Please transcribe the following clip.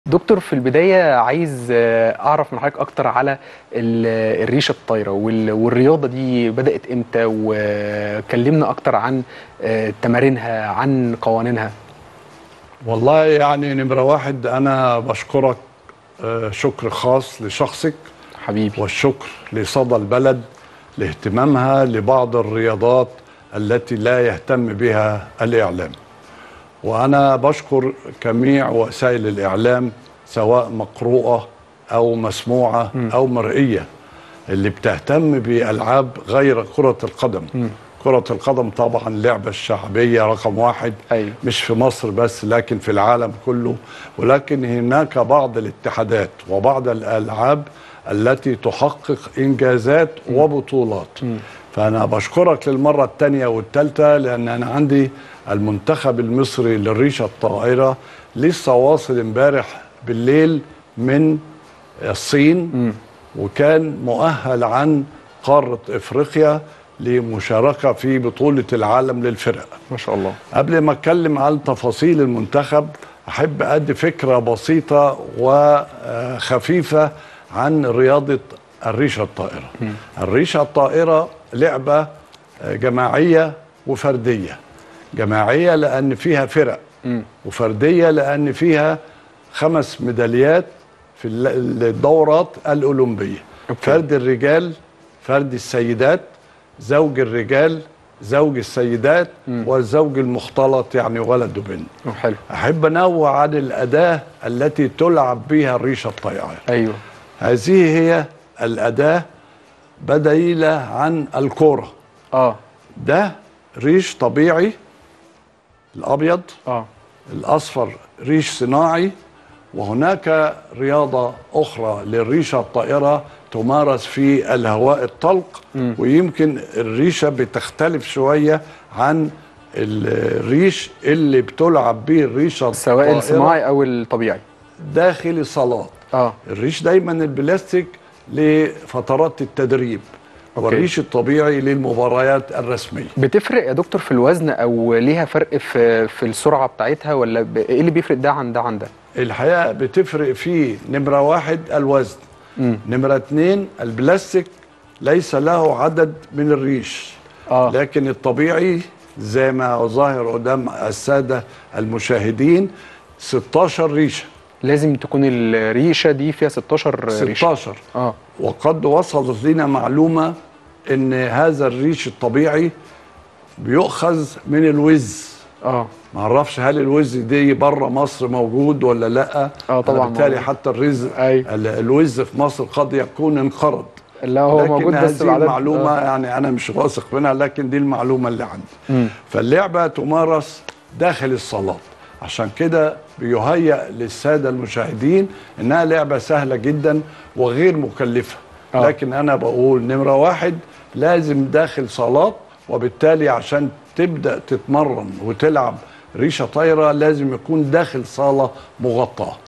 دكتور في البداية عايز آه، أعرف من حضرتك أكتر على ال- الريشة الطايرة وال- والرياضة دي بدأت إمتى وكلمنا أكتر عن آه، تمارينها عن قوانينها والله يعني نمرة واحد أنا بشكرك آه، شكر خاص لشخصك حبيبي والشكر لصدى البلد لاهتمامها لبعض الرياضات التي لا يهتم بها الإعلام وأنا بشكر جميع وسائل الإعلام سواء مقروءة أو مسموعة أو مرئية اللي بتهتم بألعاب غير كرة القدم كرة القدم طبعا اللعبة الشعبية رقم واحد أيوة. مش في مصر بس لكن في العالم كله ولكن هناك بعض الاتحادات وبعض الألعاب التي تحقق إنجازات وبطولات فأنا بشكرك للمرة الثانية والثالثة لأن أنا عندي المنتخب المصري للريشة الطائرة لسه واصل امبارح بالليل من الصين وكان مؤهل عن قارة إفريقيا لمشاركة في بطولة العالم للفرق ما شاء الله قبل ما اتكلم عن تفاصيل المنتخب احب ادي فكره بسيطه وخفيفه عن رياضه الريشه الطائره. الريشه الطائره لعبه جماعيه وفرديه. جماعيه لان فيها فرق وفرديه لان فيها خمس ميداليات في ال- الدورات الاولمبيه. أوكي. فرد الرجال فرد السيدات زوج الرجال زوج السيدات والزوج المختلط يعني ولد وبنت حلو احب انوع عن الاداه التي تلعب بها الريشه الطائره أيوه هذه هي الاداه بديله عن الكوره آه ده ريش طبيعي الابيض آه الاصفر ريش صناعي وهناك رياضة أخرى للريشة الطائرة تمارس في الهواء الطلق ويمكن الريشة بتختلف شوية عن الريش اللي بتلعب به الريشة سواء الطائرة الصناعي أو الطبيعي داخل الصالات آه الريش دايما البلاستيك لفترات التدريب أوكي. والريش الطبيعي للمباريات الرسمية بتفرق يا دكتور في الوزن أو ليها فرق في في السرعة بتاعتها ولا ب... إيه اللي بيفرق ده عن ده عن ده؟ الحقيقه بتفرق في نمره واحد الوزن مم. نمره اتنين البلاستيك ليس له عدد من الريش آه. لكن الطبيعي زي ما ظاهر قدام الساده المشاهدين 16 ريشه لازم تكون الريشة دي فيها 16 ريشة 16 آه وقد وصلت لنا معلومه ان هذا الريش الطبيعي بيؤخذ من الوز آه ما اعرفش هل الوز دي بره مصر موجود ولا لا آه طبعاً بالتالي موجود. حتى الرز أيوة. ال- الوز في مصر قد يكون انقرض لا هو لكن موجود بس هذه بعدد المعلومه آه. يعني انا مش واثق منها لكن دي المعلومه اللي عندي فاللعبه تمارس داخل الصالات عشان كده بيهيأ للساده المشاهدين انها لعبه سهله جدا وغير مكلفه آه. لكن انا بقول نمره واحد لازم داخل صالات وبالتالي عشان تبدا تتمرن وتلعب ريشه طايره لازم يكون داخل صاله مغطاه